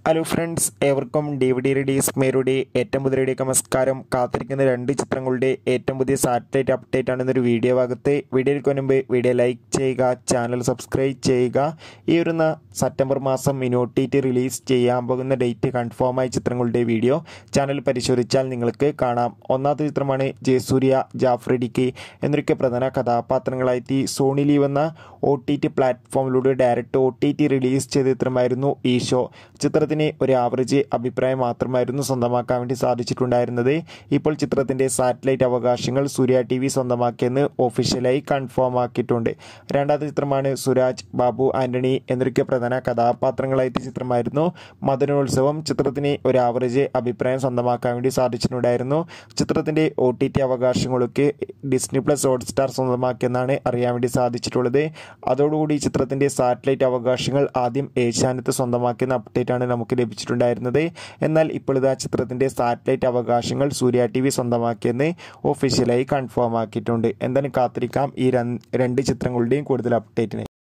hello friends ഏവർക്കും D V D release മേരുടെ ഏറ്റവും പുതിയ നമസ്കാരം കാത്തിരിക്കുന്ന രണ്ട് ചിത്രങ്ങളുടെ ഏറ്റവും പുതിയ സാറ്റലൈറ്റ് അപ്ഡേറ്റ് ആണ് ഇന്നൊരു വീഡിയോ ഭാഗത്ത് വീഡിയോയ്ക്ക് മുൻപ് വീഡിയോ ലൈക്ക് ചെയ്യുക ചാനൽ സബ്സ്ക്രൈബ് ചെയ്യുക ഈ വരുന്ന സെപ്റ്റംബർ മാസം മിനോട്ടിറ്റ് റിലീസ് ചെയ്യാൻ പോകുന്ന ഡേറ്റ് കൺഫേം ആയ ചിത്രങ്ങളുടെ വീഡിയോ ചാനൽ പരിശോധിച്ചാൽ നിങ്ങൾക്ക് കാണാം ഒന്നാമത്തെ ചിത്രമാണ് ജയസൂര്യ ജാഫ്രിഡിക്ക് എന്നൊക്കെ പ്രധാന കഥാപാത്രങ്ങളായി സോണി ലീവ് എന്ന ഒ ടി ടി പ്ലാറ്റ്ഫോമിലൂടെ direct O T T release ചെയ്ത ചിത്രമായിരുന്നു ഈ ഷോ ചിത്രത്തിന് ഒരു ആവറേജ് അഭിപ്രായം മാത്രമായിരുന്നു സ്വന്തമാക്കാൻ വേണ്ടി സാധിച്ചിട്ടുണ്ടായിരുന്നത് ഇപ്പോൾ ചിത്രത്തിന്റെ സാറ്റലൈറ്റ് അവകാശങ്ങൾ സൂര്യ ടി വി സ്വന്തമാക്കിയെന്ന് ഒഫീഷ്യലായി കൺഫേം ആക്കിയിട്ടുണ്ട് രണ്ടാമത്തെ ചിത്രമാണ് സുരാജ് ബാബു ആന്റണി എന്നൊക്കെ പ്രധാന കഥാപാത്രങ്ങളായിട്ട് ചിത്രമായിരുന്നു മദനോത്സവം ചിത്രത്തിന് ഒരു ആവറേജ് അഭിപ്രായം സ്വന്തമാക്കാൻ വേണ്ടി സാധിച്ചിട്ടുണ്ടായിരുന്നു ചിത്രത്തിന്റെ ഒ ടി ടി അവകാശങ്ങളൊക്കെ ഡിസ്നി പ്ലസ് ഹോട്ട്സ്റ്റാർ സ്വന്തമാക്കിയെന്നാണ് അറിയാൻ വേണ്ടി സാധിച്ചിട്ടുള്ളത് അതോടുകൂടി ചിത്രത്തിന്റെ സാറ്റലൈറ്റ് അവകാശങ്ങൾ ആദ്യം ഏഷ്യാനെറ്റ് സ്വന്തമാക്കിയെന്ന അപ്ഡേറ്റ് ആണ് നമുക്ക് ലഭിച്ചിട്ടുണ്ടായിരുന്നത് എന്നാൽ ഇപ്പോൾ ഇതാ ചിത്രത്തിന്റെ സാറ്റലൈറ്റ് അവകാശങ്ങൾ സൂര്യ ടി വി സ്വന്തമാക്കിയെന്ന് ഒഫീഷ്യലായി കൺഫേം ആക്കിയിട്ടുണ്ട് എന്തായാലും കാത്തിരിക്കാം ഈ രണ്ട് ചിത്രങ്ങളുടെയും കൂടുതൽ അപ്ഡേറ്റിന്